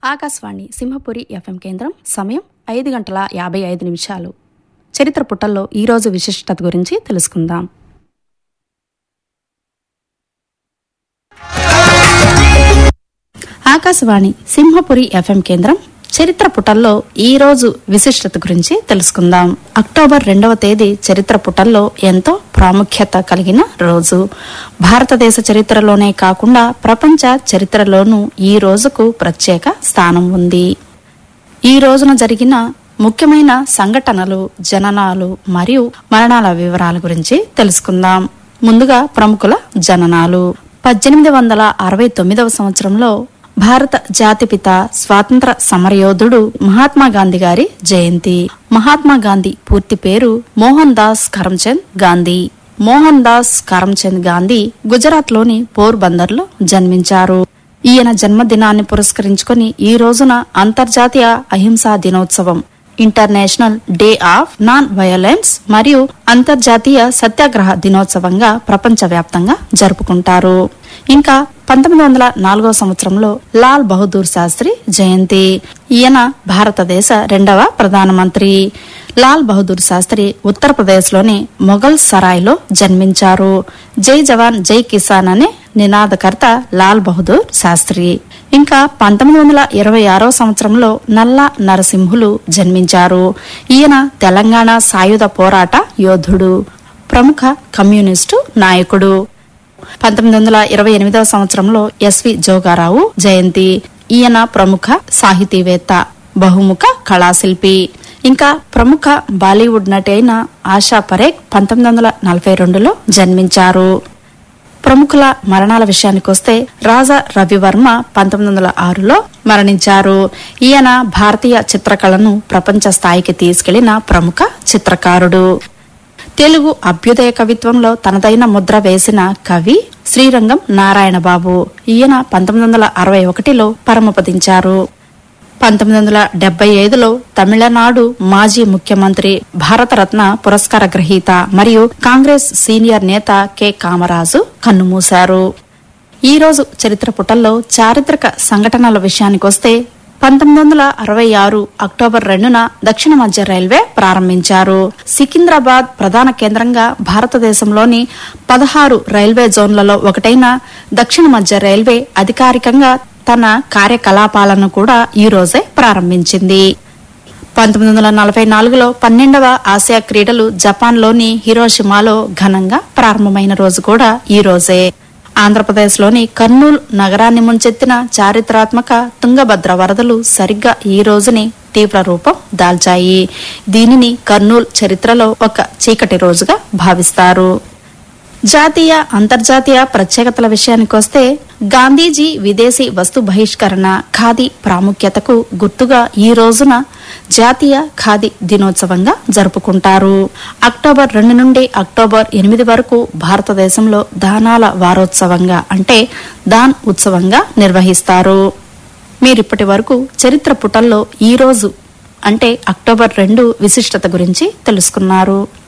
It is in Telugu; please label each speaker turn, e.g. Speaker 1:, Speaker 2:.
Speaker 1: ఆకాశవాణి సింహపురి ఎఫ్ఎం కేంద్రం సమయం ఐదు గంటల యాభై ఐదు నిమిషాలు చరిత్ర పుటల్లో ఈరోజు విశిష్టత గురించి తెలుసుకుందాం ఆకాశవాణి సింహపురి ఎఫ్ఎం కేంద్రం చరిత్ర పుటల్లో ఈ రోజు విశిష్టత గురించి తెలుసుకుందాం అక్టోబర్ రెండవ తేదీ చరిత్ర పుటల్లో ఎంతో ప్రాముఖ్యత కలిగిన రోజు భారతదేశ చరిత్రలోనే కాకుండా ప్రపంచ చరిత్రలోనూ ఈ రోజుకు ప్రత్యేక స్థానం ఉంది ఈ రోజున జరిగిన ముఖ్యమైన సంఘటనలు జననాలు మరియు మరణాల వివరాల గురించి తెలుసుకుందాం ముందుగా ప్రముఖుల జననాలు పద్దెనిమిది వందల అరవై తొమ్మిదవ సంవత్సరంలో భారత జాతిపిత స్వాతంత్ర సమరయోధుడు మహాత్మా గాంధీ గారి జయంతి మహాత్మా గాంధీ పూర్తి పేరు మోహన్ దాస్ కరమ్చంద్ గాంధీ మోహన్ దాస్ కరమ్చంద్ గాంధీ గుజరాత్ లోని పోర్బందర్ లో జన్మించారు ఈయన జన్మదినాన్ని పురస్కరించుకొని ఈ రోజున అంతర్జాతీయ అహింసా దినోత్సవం international day of non violence మరియు అంతర్జాతీయ సత్యాగ్రహ దినోత్సవంగా ప్రపంచవ్యాప్తంగా జరుపుకుంటారు ఇంకా పంతొమ్మిది వందల నాలుగో సంవత్సరంలో లాల్ బహదూర్ శాస్త్రి జయంతి ఈయన భారతదేశ రెండవ ప్రధానమంత్రి లాల్ బహదూర్ శాస్త్రి ఉత్తరప్రదేశ్లోని మొఘల్ సరాయ్లో జన్మించారు జై జవాన్ జై కిసాన్ అనే నినాదకర్త లాల్ బహదూర్ శాస్త్రి ఇంకా పంతొమ్మిది వందల ఇరవై ఆరో సంవత్సరంలో నల్ల నరసింహులు జన్మించారు ఈయన తెలంగాణ సాయుధ పోరాట యోధుడు ప్రముఖ కమ్యూనిస్టు నాయకుడు పంతొమ్మిది వందల ఇరవై ఎనిమిదవ సంవత్సరంలో ఎస్వి జోగారావు జయంతి ఈయన ప్రముఖ సాహితీవేత్త బహుముఖ కళాశిల్పి ఇంకా ప్రముఖ బాలీవుడ్ నటి అయిన ఆశా పరేఖ్ పంతొమ్మిది వందల నలభై రెండులో జన్మించారు ప్రముఖుల మరణాల విషయానికొస్తే రాజా రవివర్మ పంతొమ్మిది వందల ఆరులో మరణించారు ఈయన భారతీయ చిత్రకళను ప్రపంచ స్థాయికి తీసుకెళ్లిన ప్రముఖ చిత్రకారుడు తెలుగు అభ్యుదయ కవిత్వంలో తనదైన ముద్ర వేసిన కవి శ్రీరంగం నారాయణ బాబు ఈయన పంతొమ్మిది వందల అరవై ఒకటిలో పరమపదించారు పంతొమ్మిది వందల డెబ్బై ఐదులో తమిళనాడు మాజీ ముఖ్యమంత్రి భారతరత్న పురస్కార గ్రహీత మరియు కాంగ్రెస్ సీనియర్ నేత కె కామరాజు కన్నుమూశారు ఈ రోజు చరిత్ర పుటల్లో చారిత్రక సంఘటనల విషయానికొస్తే పంతొమ్మిది వందల అరవై ఆరు అక్టోబర్ రెండున దక్షిణ మధ్య రైల్వే ప్రారంభించారు సికింద్రాబాద్ ప్రధాన కేంద్రంగా భారతదేశంలోని పదహారు రైల్వే జోన్లలో ఒకటైన దక్షిణ మధ్య రైల్వే అధికారికంగా తన కార్యకలాపాలను కూడా ఈ రోజే ప్రారంభించింది పంతొమ్మిది వందల నలభై నాలుగులో పన్నెండవ ఆసియా క్రీడలు జపాన్లోని హిరోషిమాలో ఘనంగా ప్రారంభమైన రోజు కూడా ఈ రోజే ఆంధ్రప్రదేశ్లోని కర్నూలు నగరాన్ని ముంచెత్తిన చారిత్రాత్మక తుంగభద్ర వరదలు సరిగ్గా ఈ రోజుని తీవ్ర రూపం దాల్చాయి దీనిని కర్నూలు చరిత్రలో ఒక చీకటి రోజుగా భావిస్తారు జాతీయ అంతర్జాతీయ ప్రత్యేకతల విషయానికొస్తే గాంధీజీ విదేశీ వస్తు బహిష్కరణ ఖాదీ ప్రాముఖ్యతకు గుర్తుగా ఈ రోజున జాతీయ ఖాదీ దినోత్సవంగా జరుపుకుంటారు అక్టోబర్ రెండు నుండి అక్టోబర్ ఎనిమిది వరకు భారతదేశంలో దానాల వారోత్సవంగా అంటే దాన్ ఉత్సవంగా నిర్వహిస్తారు మీరిప్పటి వరకు చరిత్ర పుటల్లో ఈ రోజు అంటే అక్టోబర్ రెండు విశిష్టత గురించి తెలుసుకున్నారు